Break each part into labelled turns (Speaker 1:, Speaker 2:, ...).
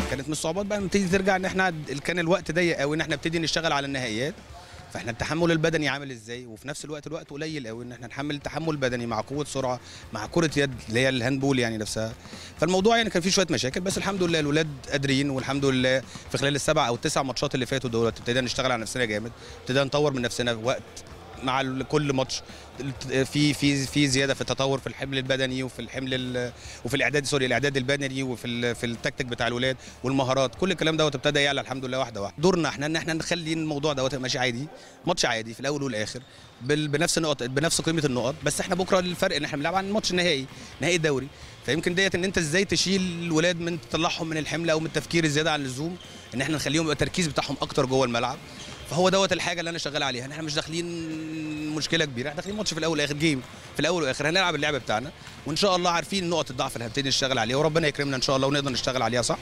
Speaker 1: كانت من الصعوبات بقى نبتدي ترجع ان احنا كان الوقت ضيق قوي ان احنا نبتدي نشتغل على النهائيات فاحنا التحمل البدني عامل ازاي وفي نفس الوقت الوقت قليل قوي ان احنا نحمل تحمل بدني مع قوه سرعه مع كره يد اللي هي الهاندبول يعني نفسها فالموضوع يعني كان فيه شويه مشاكل بس الحمد لله الولاد قادرين والحمد لله في خلال السبع او التسع ماتشات اللي فاتوا دولت ابتدينا نشتغل على نفسنا جامد ابتدينا نطور من نفسنا وقت مع ال- كل ماتش في في في زياده في التطور في الحمل البدني وفي الحمل ال- وفي الاعداد سوري الاعداد البدني وفي ال- في التكتيك بتاع الولاد والمهارات كل الكلام دوت ابتدى يعلى الحمد لله واحده واحده دورنا احنا ان احنا نخلي الموضوع دوت ماشي عادي ماتش عادي في الاول والاخر بال- بنفس النقط بنفس قيمه النقط بس احنا بكره الفرق ان احنا بنلعب عن ماتش نهائي نهائي الدوري فيمكن ديت ان انت ازاي تشيل الولاد من تطلعهم من الحمل او من التفكير الزياده عن اللزوم ان احنا نخليهم يبقى التركيز بتاعهم اكتر جوه الملعب فهو دوت الحاجه اللي انا شغال عليها ان احنا مش داخلين مشكله كبيره احنا داخلين ماتش في الاول والاخر جيم في الاول والاخر هنلعب اللعب بتاعنا وان شاء الله عارفين نقط الضعف اللي هنبتدي نشتغل عليها وربنا يكرمنا ان شاء الله ونقدر نشتغل عليها صح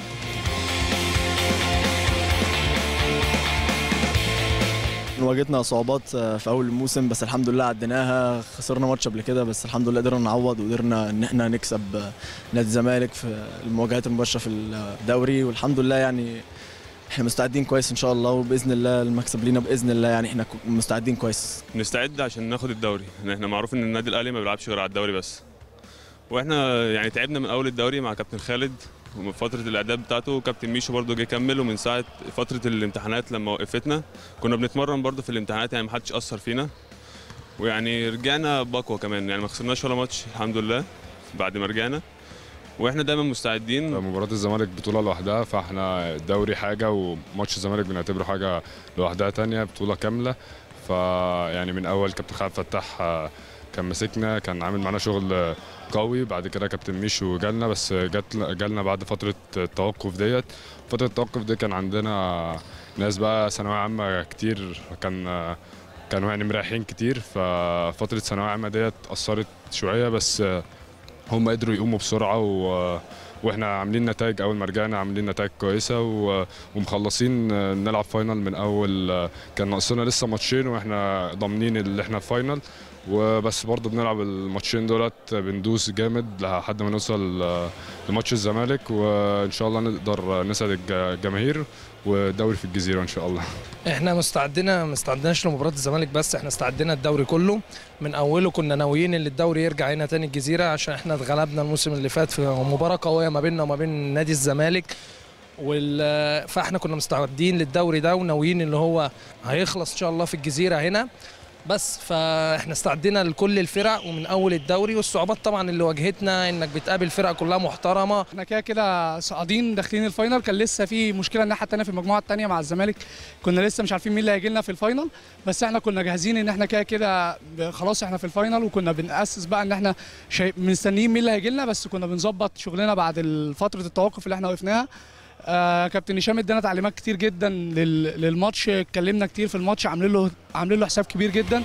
Speaker 2: واجهتنا صعوبات آه، في اول الموسم بس الحمد لله عديناها خسرنا ماتش قبل كده بس الحمد لله قدرنا نعوض وقدرنا ان احنا نكسب آه، نادي الزمالك في المواجهات المباشره في الدوري والحمد لله يعني احنا مستعدين كويس ان شاء الله وباذن الله المكسب لينا باذن الله يعني احنا كو- مستعدين كويس
Speaker 3: نستعد عشان ناخد الدوري ان احنا معروف ان النادي الاهلي ما بيلعبش غير على الدوري بس واحنا يعني تعبنا من اول الدوري مع كابتن خالد ومن فتره الاعداد بتاعته كابتن ميشو برضو جه كمل ومن ساعه فتره الامتحانات لما وقفتنا كنا بنتمرن برضو في الامتحانات يعني ما حدش اثر فينا ويعني رجعنا بقوه كمان يعني ما خسرناش ولا ماتش الحمد لله بعد ما رجعنا واحنا دايما مستعدين
Speaker 4: مباراة الزمالك بطولة لوحدها فاحنا الدوري حاجة وماتش الزمالك بنعتبره حاجة لوحدها تانية بطولة كاملة فيعني من أول كابتن خالد فتاح آه، كان مسكنا كان عامل معانا شغل آه، قوي بعد كده كابتن ميشو جالنا بس جات جالنا بعد فترة التوقف ديت فترة التوقف دي كان عندنا ناس بقى ثانوية عامة كتير كان آه، كانوا يعني مريحين كتير ففترة ثانوية عامة ديت أثرت شوية بس آه، هم قدروا يقوموا بسرعة و واحنا عاملين نتائج اول ما رجعنا عاملين نتائج كويسه و- ومخلصين آه، نلعب فاينل من اول آه، كان ناقصنا لسه ماتشين واحنا ضامنين اللي احنا في فاينل وبس برضه بنلعب الماتشين دولت بندوس جامد لحد ما نوصل آه، لماتش الزمالك وان شاء الله نقدر نسعد الج- الجماهير والدوري في الجزيره ان شاء الله
Speaker 5: احنا مستعدين ما استعدناش لمباراه الزمالك بس احنا استعدينا الدوري كله من اوله كنا ناويين ان الدوري يرجع هنا تاني الجزيره عشان احنا اتغلبنا الموسم اللي فات في مباراه قويه ما بيننا وما بين نادي الزمالك وال... فاحنا كنا مستعدين للدوري ده وناويين ان هو هيخلص ان شاء الله في الجزيره هنا بس فاحنا استعدينا لكل الفرق ومن اول الدوري والصعوبات طبعا اللي واجهتنا انك بتقابل فرق كلها محترمه
Speaker 6: احنا كده كده صاعدين داخلين الفاينل كان لسه في مشكله الناحيه الثانيه في المجموعه الثانيه مع الزمالك كنا لسه مش عارفين مين اللي هيجي لنا في الفاينل بس احنا كنا جاهزين ان احنا كده كده ب- خلاص احنا في الفاينل وكنا بنأسس بقى ان احنا شايف مستنيين مين اللي هيجي لنا بس كنا بنظبط شغلنا بعد ال- فتره التوقف اللي احنا وقفناها آه كابتن هشام ادانا تعليمات كتير جدا لل- للماتش اتكلمنا كتير في الماتش عاملين له عاملين له حساب كبير جدا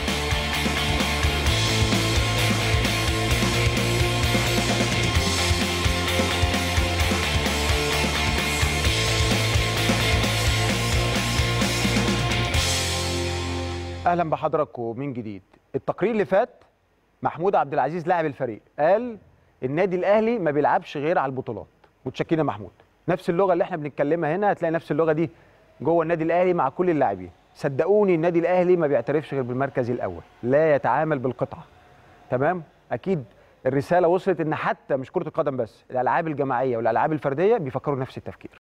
Speaker 7: اهلا بحضراتكم من جديد التقرير اللي فات محمود عبد العزيز لاعب الفريق قال النادي الاهلي ما بيلعبش غير على البطولات متشكرين يا محمود نفس اللغه اللي احنا بنتكلمها هنا هتلاقي نفس اللغه دي جوه النادي الاهلي مع كل اللاعبين صدقوني النادي الاهلي ما بيعترفش غير بالمركز الاول لا يتعامل بالقطعه تمام اكيد الرساله وصلت ان حتى مش كره القدم بس الالعاب الجماعيه والالعاب الفرديه بيفكروا نفس التفكير